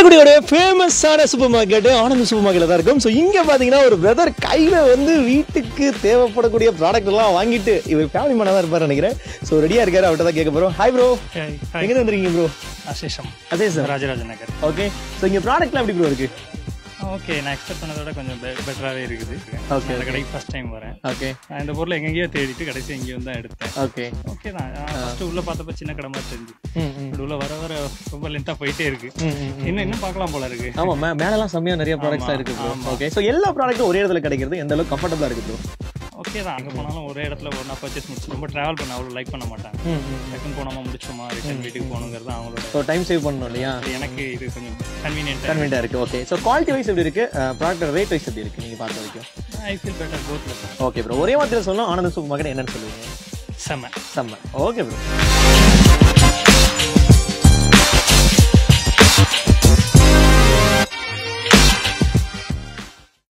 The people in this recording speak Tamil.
காரைக்குடியோட ஃபேமஸான சூப்பர் மார்க்கெட் ஆனந்த் சூப்பர் மார்க்கெட்ல தான் இருக்கும் ஸோ இங்க பாத்தீங்கன்னா ஒரு வெதர் கையில வந்து வீட்டுக்கு தேவைப்படக்கூடிய ப்ராடக்ட் எல்லாம் வாங்கிட்டு இவர் ஃபேமிலி மேனா தான் இருப்பாரு நினைக்கிறேன் ஸோ ரெடியா இருக்காரு அவர்கிட்ட தான் கேட்க போறோம் ஹாய் ப்ரோ எங்க வந்துருக்கீங்க ப்ரோ அசேஷம் அதே sir Rajaraja Nagar okay so இங்க ப்ராடக்ட்லாம் எப்படி ப்ரோ இருக்கு ஓகே நான் எக்ஸ்பெக்ட் பண்ணதோட கொஞ்சம் பெட்டராகவே இருக்குது Okay, அந்த கடைக்கு ஃபர்ஸ்ட் டைம் வரேன் ஓகே நான் இந்த பொருளை எங்கெங்கேயோ தேடிட்டு கடைசி எங்கேயும் தான் எடுத்தேன் ஓகே ஓகே தான் ஃபர்ஸ்ட் உள்ள பார்த்தப்ப சின்ன கடை மாதிரி தெரிஞ்சு இப்படி உள்ள வர வர ரொம்ப லென்த்தாக போயிட்டே இருக்கு இன்னும் இன்னும் பார்க்கலாம் போல இருக்கு ஆமா மே- மேலலாம் செம்மையா நிறைய ப்ராடக்ட்ஸ் இருக்கு ப்ரோ ஓகே ஸோ எல்லா ப்ராடக்ட்டும் ஒரே இடத்துல கிடைக்கிறது எந்த அளவுக்கு கம்ஃபர்டபுளா இருக்கு ப்ரோ ஓகே தான் அங்கே போனாலும் ஒரே இடத்துல ஒன்றா பர்ச்சேஸ் முடிச்சு ரொம்ப ட்ராவல் பண்ண அவ்வளோ லைக் பண்ண மாட்டாங்க டக்குன்னு போனோமா முடிச்சோமா ரிட்டர்ன் வீட்டுக்கு போகணுங்கிறது தான் அவங்களோட ஸோ டைம் சேவ் பண்ணணும் இல்லையா எனக்கு இது கொஞ்சம் கன்வீனியன்ட்டாக கன்வீனியா இருக்கு ஓகே ஸோ குவாலிட்டி வைஸ் எப்படி இருக்கு ப்ராடக்ட் ரேட் வைஸ் எப்படி இருக்கு நீங்க பார்த்த வரைக்கும் I feel better both okay bro ஒரே வார்த்தையில சொல்லணும் ஆனந்த் சூப்பர் மார்க்கெட் என்னன்னு சொல்லுவீங்க செம்ம செம்ம ஓகே ப்ரோ